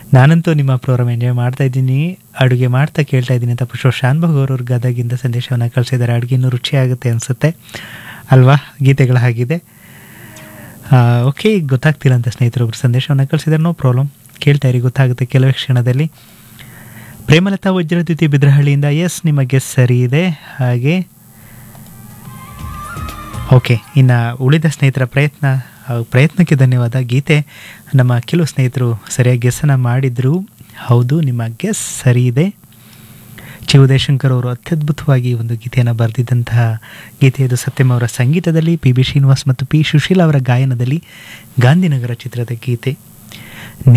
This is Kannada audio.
ನಾನಂತೂ ನಿಮ್ಮ ಪ್ರೋಗ್ರಾಮ್ ಎಂಜಾಯ್ ಮಾಡ್ತಾ ಇದ್ದೀನಿ ಅಡುಗೆ ಮಾಡ್ತಾ ಕೇಳ್ತಾ ಇದ್ದೀನಿ ಅಂತ ಪುಷ್ಪ ಶಾನ್ಭಾಗ್ ಅವರು ಗದಗಿಂದ ಸಂದೇಶವನ್ನು ಕಳಿಸಿದ್ದಾರೆ ಅಡುಗೆ ಇನ್ನೂ ರುಚಿಯಾಗುತ್ತೆ ಅನಿಸುತ್ತೆ ಅಲ್ವಾ ಗೀತೆಗಳು ಹಾಗಿದೆ ಓಕೆ ಗೊತ್ತಾಗ್ತಿಲ್ಲ ಅಂತ ಸ್ನೇಹಿತರು ಒಬ್ರು ಸಂದೇಶವನ್ನು ಕಳಿಸಿದ್ದಾರೆ ನೋ ಪ್ರಾಬ್ಲಮ್ ಕೇಳ್ತಾ ಇರಿ ಗೊತ್ತಾಗುತ್ತೆ ಕೆಲವೇ ಕ್ಷಣದಲ್ಲಿ ಪ್ರೇಮಲತಾ ವಜ್ರದ್ಯುತಿ ಬಿದ್ರಹಳ್ಳಿಯಿಂದ ಎಸ್ ನಿಮ್ಮ ಗೆಸ್ ಸರಿ ಇದೆ ಹಾಗೆ ಓಕೆ ಇನ್ನು ಉಳಿದ ಸ್ನೇಹಿತರ ಪ್ರಯತ್ನ ಆ, ಪ್ರಯತ್ನಕ್ಕೆ ಧನ್ಯವಾದ ಗೀತೆ ನಮ್ಮ ಕೆಲವು ಸ್ನೇಹಿತರು ಸರಿಯಾಗಿ ಗೆಸ್ಸನ್ನು ಮಾಡಿದ್ರು ಹೌದು ನಿಮ್ಮ ಗೆಸ್ ಸರಿ ಇದೆ ಚಿ ಉದಯಶಂಕರ್ ಅವರು ಅತ್ಯದ್ಭುತವಾಗಿ ಒಂದು ಗೀತೆಯನ್ನು ಬರೆದಿದ್ದಂತಹ ಗೀತೆ ಇದು ಸತ್ಯಂ ಅವರ ಸಂಗೀತದಲ್ಲಿ ಪಿ ಬಿ ಶ್ರೀನಿವಾಸ್ ಮತ್ತು ಪಿ ಸುಶೀಲ್ ಅವರ ಗಾಯನದಲ್ಲಿ ಗಾಂಧಿನಗರ ಚಿತ್ರದ ಗೀತೆ